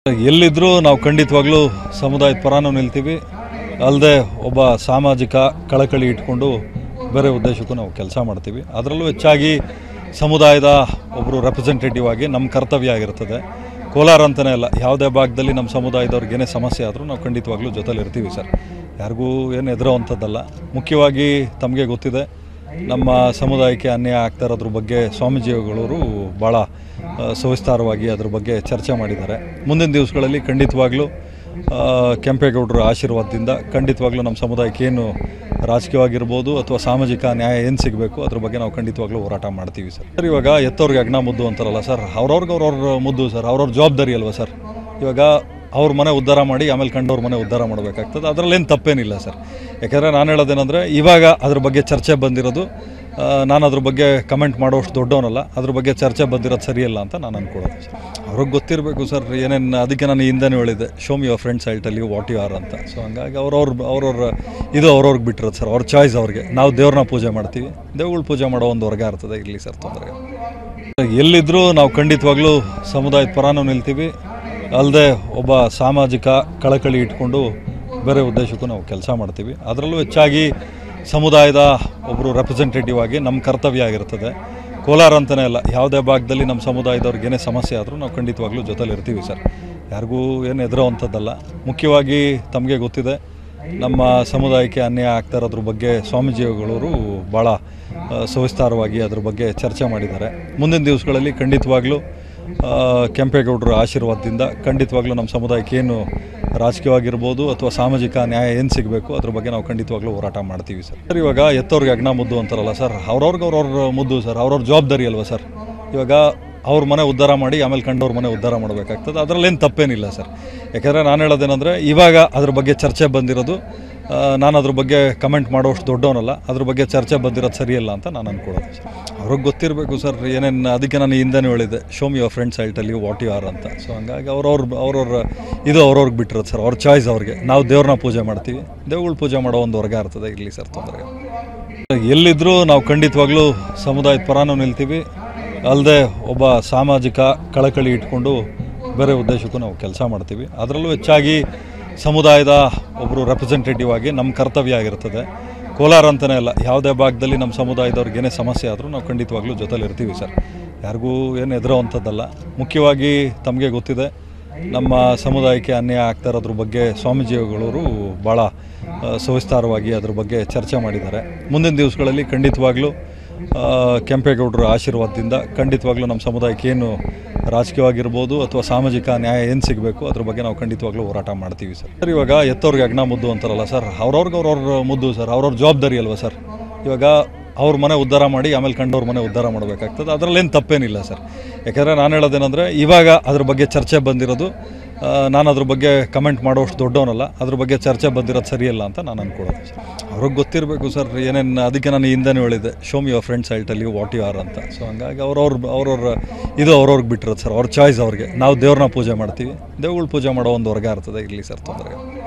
ಎಲ್ಲಿದ್ದರೂ ನಾವು ಖಂಡಿತವಾಗ್ಲೂ ಸಮುದಾಯದ ಪರಾನು ನಿಲ್ತೀವಿ ಅಲ್ಲದೆ ಒಬ್ಬ ಸಾಮಾಜಿಕ ಕಳಕಳಿ ಇಟ್ಕೊಂಡು ಬೇರೆ ಉದ್ದೇಶಕ್ಕೂ ನಾವು ಕೆಲಸ ಮಾಡ್ತೀವಿ ಅದರಲ್ಲೂ ಹೆಚ್ಚಾಗಿ ಸಮುದಾಯದ ಒಬ್ಬರು ರೆಪ್ರೆಸೆಂಟೇಟಿವ್ ಆಗಿ ನಮ್ಮ ಕರ್ತವ್ಯ ಆಗಿರ್ತದೆ ಕೋಲಾರ ಅಂತಲೇ ಅಲ್ಲ ಯಾವುದೇ ಭಾಗದಲ್ಲಿ ನಮ್ಮ ಸಮುದಾಯದವ್ರಿಗೆ ಏನೇ ಸಮಸ್ಯೆ ಆದರೂ ನಾವು ಖಂಡಿತವಾಗ್ಲೂ ಜೊತೆಲಿ ಇರ್ತೀವಿ ಸರ್ ಯಾರಿಗೂ ಏನು ಎದುರೋವಂಥದ್ದಲ್ಲ ಮುಖ್ಯವಾಗಿ ತಮಗೆ ಗೊತ್ತಿದೆ ನಮ್ಮ ಸಮುದಾಯಕ್ಕೆ ಅನ್ಯಾಯ ಆಗ್ತಾ ಇರೋದ್ರ ಬಗ್ಗೆ ಸ್ವಾಮೀಜಿಗಳವರು ಭಾಳ ಆ, ಸವಿಸ್ತಾರವಾಗಿ ಅದ್ರ ಬಗ್ಗೆ ಚರ್ಚೆ ಮಾಡಿದ್ದಾರೆ ಮುಂದಿನ ದಿವಸಗಳಲ್ಲಿ ಖಂಡಿತವಾಗ್ಲೂ ಆ, ಕೆಂಪೇಗೌಡರ ಆಶೀರ್ವಾದದಿಂದ ಖಂಡಿತವಾಗ್ಲೂ ನಮ್ಮ ಸಮುದಾಯಕ್ಕೆ ಏನು ರಾಜಕೀಯವಾಗಿರ್ಬೋದು ಅಥವಾ ಸಾಮಾಜಿಕ ನ್ಯಾಯ ಏನು ಸಿಗಬೇಕು ಅದ್ರ ಬಗ್ಗೆ ನಾವು ಖಂಡಿತವಾಗ್ಲೂ ಹೋರಾಟ ಮಾಡ್ತೀವಿ ಸರ್ ಸರ್ ಇವಾಗ ಎತ್ತವ್ರಿಗೆ ಅಗ್ನ ಮುದ್ದು ಅಂತಾರಲ್ಲ ಸರ್ ಅವ್ರವ್ರಿಗೆ ಅವ್ರವ್ರ ಮುದ್ದು ಸರ್ ಅವ್ರವ್ರ ಜವಾಬ್ದಾರಿ ಅಲ್ವಾ ಸರ್ ಇವಾಗ ಅವ್ರ ಮನೆ ಉದ್ಧಾರ ಮಾಡಿ ಆಮೇಲೆ ಕಂಡವ್ರ ಮನೆ ಉದ್ಧಾರ ಮಾಡಬೇಕಾಗ್ತದೆ ಅದರಲ್ಲೇನು ತಪ್ಪೇನಿಲ್ಲ ಸರ್ ಯಾಕೆಂದರೆ ನಾನು ಹೇಳೋದೇನೆಂದರೆ ಇವಾಗ ಅದ್ರ ಬಗ್ಗೆ ಚರ್ಚೆ ಬಂದಿರೋದು ಆ, ನಾನು ಅದ್ರ ಬಗ್ಗೆ ಕಮೆಂಟ್ ಮಾಡೋಷ್ಟು ದೊಡ್ಡವನಲ್ಲ ಅದ್ರ ಬಗ್ಗೆ ಚರ್ಚೆ ಬಂದಿರೋದು ಸರಿಯಲ್ಲ ಅಂತ ನಾನು ಅನ್ಕೊಳ್ಳೋದು ಸರ್ ಅವ್ರಿಗೆ ಗೊತ್ತಿರಬೇಕು ಸರ್ ಏನೇನು ಅದಕ್ಕೆ ನಾನು ಹಿಂದೆನೂ ಹೇಳಿದ್ದೆ show me your friends I tell you what you are ಅಂತ ಸೊ ಹಂಗಾಗಿ ಅವ್ರವ್ರ ಅವ್ರವ್ರ ಇದು ಅವ್ರವ್ರಿಗೆ ಬಿಟ್ಟಿರೋದು ಸರ್ ಅವ್ರ ಚಾಯ್ಸ್ ಅವ್ರಿಗೆ ನಾವು ದೇವ್ರನ್ನ ಪೂಜೆ ಮಾಡ್ತೀವಿ ದೇವ್ಗಳ ಪೂಜೆ ಮಾಡೋ ಒಂದು ವರ್ಗ ಇರ್ತದೆ ಇರಲಿ ಸರ್ ತೊಂದರೆ ಎಲ್ಲಿದ್ದರೂ ನಾವು ಖಂಡಿತವಾಗ್ಲೂ ಸಮುದಾಯದ ಪರಾನು ನಿಲ್ತೀವಿ ಅಲ್ಲದೆ ಒಬ್ಬ ಸಾಮಾಜಿಕ ಕಳಕಳಿ ಇಟ್ಕೊಂಡು ಬೇರೆ ಉದ್ದೇಶಕ್ಕೂ ನಾವು ಕೆಲಸ ಮಾಡ್ತೀವಿ ಅದರಲ್ಲೂ ಹೆಚ್ಚಾಗಿ ಸಮುದಾಯದ ಒಬ್ಬರು ರೆಪ್ರೆಸೆಂಟೇಟಿವ್ ಆಗಿ ನಮ್ಮ ಕರ್ತವ್ಯ ಆಗಿರ್ತದೆ ಕೋಲಾರ ಅಂತಲೇ ಅಲ್ಲ ಯಾವುದೇ ಭಾಗದಲ್ಲಿ ನಮ್ಮ ಸಮುದಾಯದವ್ರಿಗೆ ಏನೇ ಸಮಸ್ಯೆ ಆದರೂ ನಾವು ಖಂಡಿತವಾಗ್ಲೂ ಜೊತೆಲಿ ಇರ್ತೀವಿ ಸರ್ ಯಾರಿಗೂ ಏನು ಎದುರೋವಂಥದ್ದಲ್ಲ ಮುಖ್ಯವಾಗಿ ತಮಗೆ ಗೊತ್ತಿದೆ ನಮ್ಮ ಸಮುದಾಯಕ್ಕೆ ಅನ್ಯಾಯ ಆಗ್ತಾ ಇರೋದ್ರ ಬಗ್ಗೆ ಸ್ವಾಮೀಜಿಗಳವರು ಭಾಳ ಆ, ಸವಿಸ್ತಾರವಾಗಿ ಅದ್ರ ಬಗ್ಗೆ ಚರ್ಚೆ ಮಾಡಿದ್ದಾರೆ ಮುಂದಿನ ದಿವಸಗಳಲ್ಲಿ ಖಂಡಿತವಾಗ್ಲೂ ಆ, ಕೆಂಪೇಗೌಡರ ಆಶೀರ್ವಾದದಿಂದ ಖಂಡಿತವಾಗ್ಲೂ ನಮ್ಮ ಸಮುದಾಯಕ್ಕೆ ಏನು ರಾಜಕೀಯವಾಗಿರ್ಬೋದು ಅಥವಾ ಸಾಮಾಜಿಕ ನ್ಯಾಯ ಏನು ಸಿಗಬೇಕು ಅದ್ರ ಬಗ್ಗೆ ನಾವು ಖಂಡಿತವಾಗ್ಲೂ ಹೋರಾಟ ಮಾಡ್ತೀವಿ ಸರ್ ಸರ್ ಇವಾಗ ಎತ್ತವ್ರಿಗೆ ಅಗ್ನ ಮುದ್ದು ಅಂತಾರಲ್ಲ ಸರ್ ಅವ್ರವ್ರಿಗೆ ಅವ್ರವ್ರ ಮುದ್ದು ಸರ್ ಅವ್ರವ್ರ ಜವಾಬ್ದಾರಿ ಅಲ್ವಾ ಸರ್ ಇವಾಗ ಅವ್ರ ಮನೆ ಉದ್ಧಾರ ಮಾಡಿ ಆಮೇಲೆ ಕಂಡವ್ರ ಮನೆ ಉದ್ಧಾರ ಮಾಡಬೇಕಾಗ್ತದೆ ಅದರಲ್ಲೇನು ತಪ್ಪೇನಿಲ್ಲ ಸರ್ ಯಾಕೆಂದರೆ ನಾನು ಹೇಳೋದೇನೆಂದರೆ ಇವಾಗ ಅದ್ರ ಬಗ್ಗೆ ಚರ್ಚೆ ಬಂದಿರೋದು ಆ, ನಾನು ಅದ್ರ ಬಗ್ಗೆ ಕಮೆಂಟ್ ಮಾಡೋಷ್ಟು ದೊಡ್ಡವನಲ್ಲ ಅದ್ರ ಬಗ್ಗೆ ಚರ್ಚೆ ಬಂದಿರೋದು ಸರಿಯಲ್ಲ ಅಂತ ನಾನು ಅನ್ಕೊಳ್ಳೋದು ಸರ್ ಅವ್ರಿಗೆ ಗೊತ್ತಿರಬೇಕು ಸರ್ ಏನೇನು ಅದಕ್ಕೆ ನಾನು ಹಿಂದೆನೂ ಹೇಳಿದ್ದೆ show me your friends I tell you what you are ಅಂತ ಸೊ ಹಂಗಾಗಿ ಅವ್ರವ್ರ ಅವ್ರವ್ರ ಇದು ಅವ್ರವ್ರಿಗೆ ಬಿಟ್ಟಿರೋದು ಸರ್ ಅವ್ರ ಚಾಯ್ಸ್ ಅವ್ರಿಗೆ ನಾವು ದೇವ್ರನ್ನ ಪೂಜೆ ಮಾಡ್ತೀವಿ ದೇವ್ಗಳ ಪೂಜೆ ಮಾಡೋ ಒಂದು ವರ್ಗ ಇರ್ತದೆ ಇರಲಿ ಸರ್ ತೊಂದರೆ ಎಲ್ಲಿದ್ದರೂ ನಾವು ಖಂಡಿತವಾಗ್ಲೂ ಸಮುದಾಯದ ಪರಾನು ನಿಲ್ತೀವಿ ಅಲ್ಲದೆ ಒಬ್ಬ ಸಾಮಾಜಿಕ ಕಳಕಳಿ ಇಟ್ಕೊಂಡು ಬೇರೆ ಉದ್ದೇಶಕ್ಕೂ ನಾವು ಕೆಲಸ ಮಾಡ್ತೀವಿ ಅದರಲ್ಲೂ ಹೆಚ್ಚಾಗಿ ಸಮುದಾಯದ ಒಬ್ಬರು ರೆಪ್ರೆಸೆಂಟೇಟಿವ್ ಆಗಿ ನಮ್ಮ ಕರ್ತವ್ಯ ಆಗಿರ್ತದೆ ಕೋಲಾರ ಅಂತಲೇ ಅಲ್ಲ ಯಾವುದೇ ಭಾಗದಲ್ಲಿ ನಮ್ಮ ಸಮುದಾಯದವ್ರಿಗೆ ಏನೇ ಸಮಸ್ಯೆ ಆದರೂ ನಾವು ಖಂಡಿತವಾಗ್ಲೂ ಜೊತೆಲಿ ಇರ್ತೀವಿ ಸರ್ ಯಾರಿಗೂ ಏನು ಎದುರೋವಂಥದ್ದಲ್ಲ ಮುಖ್ಯವಾಗಿ ತಮಗೆ ಗೊತ್ತಿದೆ ನಮ್ಮ ಸಮುದಾಯಕ್ಕೆ ಅನ್ಯಾಯ ಆಗ್ತಾ ಇರೋದ್ರ ಬಗ್ಗೆ ಸ್ವಾಮೀಜಿಗಳವರು ಭಾಳ ಆ, ಸವಿಸ್ತಾರವಾಗಿ ಅದ್ರ ಬಗ್ಗೆ ಚರ್ಚೆ ಮಾಡಿದ್ದಾರೆ ಮುಂದಿನ ದಿವಸಗಳಲ್ಲಿ ಖಂಡಿತವಾಗ್ಲೂ ಆ, ಕೆಂಪೇಗೌಡರ ಆಶೀರ್ವಾದದಿಂದ ಖಂಡಿತವಾಗ್ಲೂ ನಮ್ಮ ಸಮುದಾಯಕ್ಕೆ ಏನು ರಾಜಕೀಯವಾಗಿರ್ಬೋದು ಅಥವಾ ಸಾಮಾಜಿಕ ನ್ಯಾಯ ಏನು ಸಿಗಬೇಕು ಅದ್ರ ಬಗ್ಗೆ ನಾವು ಖಂಡಿತವಾಗ್ಲೂ ಹೋರಾಟ ಮಾಡ್ತೀವಿ ಸರ್ ಸರ್ ಇವಾಗ ಎತ್ತವ್ರಿಗೆ ಅಗ್ನ ಮುದ್ದು ಅಂತಾರಲ್ಲ ಸರ್ ಅವ್ರವ್ರಿಗೆ ಅವ್ರವ್ರ ಮುದ್ದು ಸರ್ ಅವ್ರವ್ರ ಜವಾಬ್ದಾರಿ ಅಲ್ವಾ ಸರ್ ಇವಾಗ ಅವ್ರ ಮನೆ ಉದ್ಧಾರ ಮಾಡಿ ಆಮೇಲೆ ಕಂಡವ್ರ ಮನೆ ಉದ್ಧಾರ ಮಾಡಬೇಕಾಗ್ತದೆ ಅದರಲ್ಲೇನು ತಪ್ಪೇನಿಲ್ಲ ಸರ್ ಯಾಕೆಂದರೆ ನಾನು ಹೇಳೋದೇನೆಂದರೆ ಇವಾಗ ಅದ್ರ ಬಗ್ಗೆ ಚರ್ಚೆ ಬಂದಿರೋದು ಆ, ನಾನು ಅದ್ರ ಬಗ್ಗೆ ಕಮೆಂಟ್ ಮಾಡೋಷ್ಟು ದೊಡ್ಡವನಲ್ಲ ಅದ್ರ ಬಗ್ಗೆ ಚರ್ಚೆ ಬಂದಿರೋದು ಸರಿಯಲ್ಲ ಅಂತ ನಾನು ಅನ್ಕೊಳ್ಳೋದು ಸರ್ ಅವ್ರಿಗೆ ಗೊತ್ತಿರಬೇಕು ಸರ್ ಏನೇನು ಅದಕ್ಕೆ ನಾನು ಹಿಂದೆನೂ ಹೇಳಿದ್ದೆ show me your friends I tell you what you are ಅಂತ ಸೊ ಹಂಗಾಗಿ ಅವ್ರವ್ರ ಅವ್ರವ್ರ ಇದು ಅವ್ರವ್ರಿಗೆ ಬಿಟ್ಟಿರೋದು ಸರ್ ಅವ್ರ ಚಾಯ್ಸ್ ಅವ್ರಿಗೆ ನಾವು ದೇವ್ರನ್ನ ಪೂಜೆ ಮಾಡ್ತೀವಿ ದೇವ್ಗಳ ಪೂಜೆ ಮಾಡೋ ಒಂದು ವರ್ಗ ಇರ್ತದೆ ಇರಲಿ ಸರ್ ತೊಂದರೆ